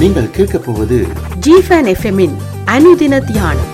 நீங்கள் கேட்கப் போவது ஜிஃபன் எஃப்எம்மின் அனுதின தியானம்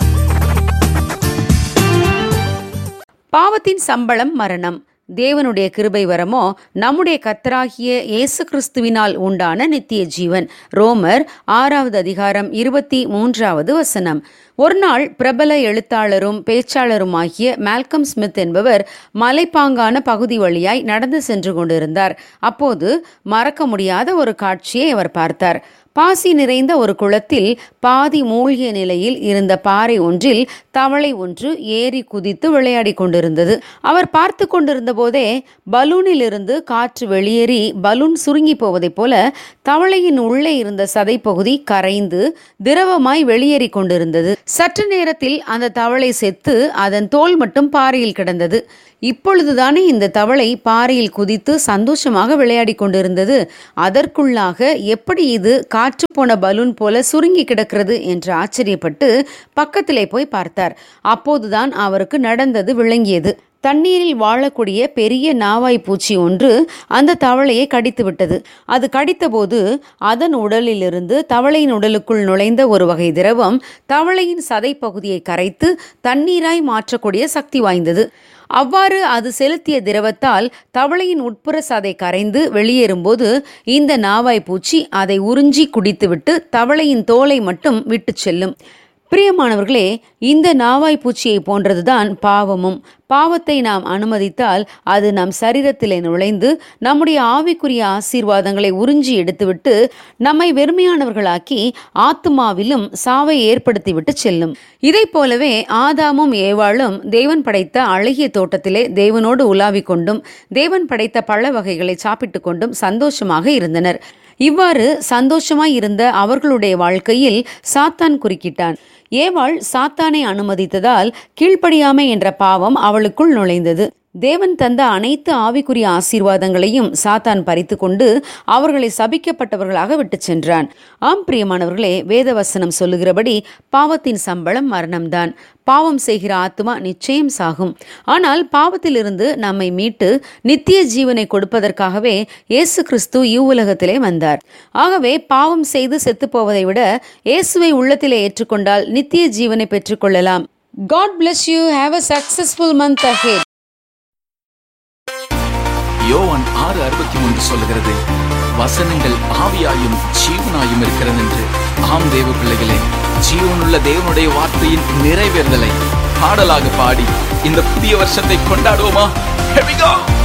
பாவத்தின் சம்பளம் மரணம் தேவனுடைய கிருபை வரமோ நம்முடைய கத்தராகிய இயேசு கிறிஸ்துவினால் உண்டான நித்திய ஜீவன் ரோமர் ஆறாவது அதிகாரம் இருபத்தி மூன்றாவது வசனம் ஒரு நாள் பிரபல எழுத்தாளரும் பேச்சாளருமாகிய மால்கம் ஸ்மித் என்பவர் மலைப்பாங்கான பகுதி வழியாய் நடந்து சென்று கொண்டிருந்தார் அப்போது மறக்க முடியாத ஒரு காட்சியை அவர் பார்த்தார் பாசி நிறைந்த ஒரு குளத்தில் பாதி மூழ்கிய நிலையில் இருந்த பாறை ஒன்றில் தவளை ஒன்று ஏறி குதித்து விளையாடி கொண்டிருந்தது அவர் பார்த்து கொண்டிருந்த போதே பலூனிலிருந்து காற்று வெளியேறி பலூன் சுருங்கி போவதைப் போல தவளையின் உள்ளே இருந்த சதைப்பகுதி கரைந்து திரவமாய் வெளியேறி கொண்டிருந்தது சற்று நேரத்தில் அந்த தவளை செத்து அதன் தோல் மட்டும் பாறையில் கிடந்தது இப்பொழுதுதானே இந்த தவளை பாறையில் குதித்து சந்தோஷமாக விளையாடி கொண்டிருந்தது அதற்குள்ளாக எப்படி இது காற்று போன பலூன் போல சுருங்கி கிடக்கிறது என்று ஆச்சரியப்பட்டு பக்கத்திலே போய் பார்த்தார் அப்போதுதான் அவருக்கு நடந்தது விளங்கியது தண்ணீரில் வாழக்கூடிய பெரிய நாவாய் பூச்சி ஒன்று அந்த தவளையை கடித்து விட்டது அது கடித்தபோது அதன் உடலிலிருந்து தவளையின் உடலுக்குள் நுழைந்த ஒரு வகை திரவம் தவளையின் சதைப்பகுதியை கரைத்து தண்ணீராய் மாற்றக்கூடிய சக்தி வாய்ந்தது அவ்வாறு அது செலுத்திய திரவத்தால் தவளையின் உட்புற சதை கரைந்து வெளியேறும்போது இந்த நாவாய் பூச்சி அதை உறிஞ்சி குடித்துவிட்டு தவளையின் தோலை மட்டும் விட்டு செல்லும் பிரியமானவர்களே இந்த நாவாய் பூச்சியை போன்றதுதான் பாவமும் பாவத்தை நாம் அனுமதித்தால் அது நம் சரீரத்திலே நுழைந்து நம்முடைய ஆவிக்குரிய ஆசீர்வாதங்களை உறிஞ்சி எடுத்துவிட்டு நம்மை வெறுமையானவர்களாக்கி ஆத்துமாவிலும் சாவை ஏற்படுத்திவிட்டு செல்லும் இதை போலவே ஆதாமும் ஏவாளும் தேவன் படைத்த அழகிய தோட்டத்திலே தேவனோடு உலாவிக் கொண்டும் தேவன் படைத்த பழ வகைகளை சாப்பிட்டு கொண்டும் சந்தோஷமாக இருந்தனர் இவ்வாறு சந்தோஷமாய் இருந்த அவர்களுடைய வாழ்க்கையில் சாத்தான் குறுக்கிட்டான் ஏவாள் சாத்தானை அனுமதித்ததால் கீழ்ப்படியாமை என்ற பாவம் அவளுக்குள் நுழைந்தது தேவன் தந்த அனைத்து ஆவிக்குரிய ஆசீர்வாதங்களையும் சாத்தான் பறித்து கொண்டு அவர்களை சபிக்கப்பட்டவர்களாக விட்டு சென்றான் ஆம் பிரியமானவர்களே வேதவசனம் சொல்லுகிறபடி பாவத்தின் சம்பளம் மரணம்தான் பாவம் செய்கிற ஆத்மா நிச்சயம் சாகும் ஆனால் பாவத்திலிருந்து நம்மை மீட்டு நித்திய ஜீவனை கொடுப்பதற்காகவே இயேசு கிறிஸ்து இவ்வுலகத்திலே வந்தார் ஆகவே பாவம் செய்து செத்து போவதை விட இயேசுவை உள்ளத்திலே ஏற்றுக்கொண்டால் நித்திய ஜீவனை பெற்றுக்கொள்ளலாம் god bless you have a successful month ahead யோவான் ஆறு அறுபத்தி மூன்று சொல்லுகிறது வசனங்கள் ஆவியாயும் ஜீவனாயும் இருக்கிறது என்று ஆம் தேவ பிள்ளைகளே ஜீவனுள்ள தேவனுடைய வார்த்தையின் நிறைவேறுதலை பாடலாக பாடி இந்த புதிய வருஷத்தை கொண்டாடுவோமா Here we go!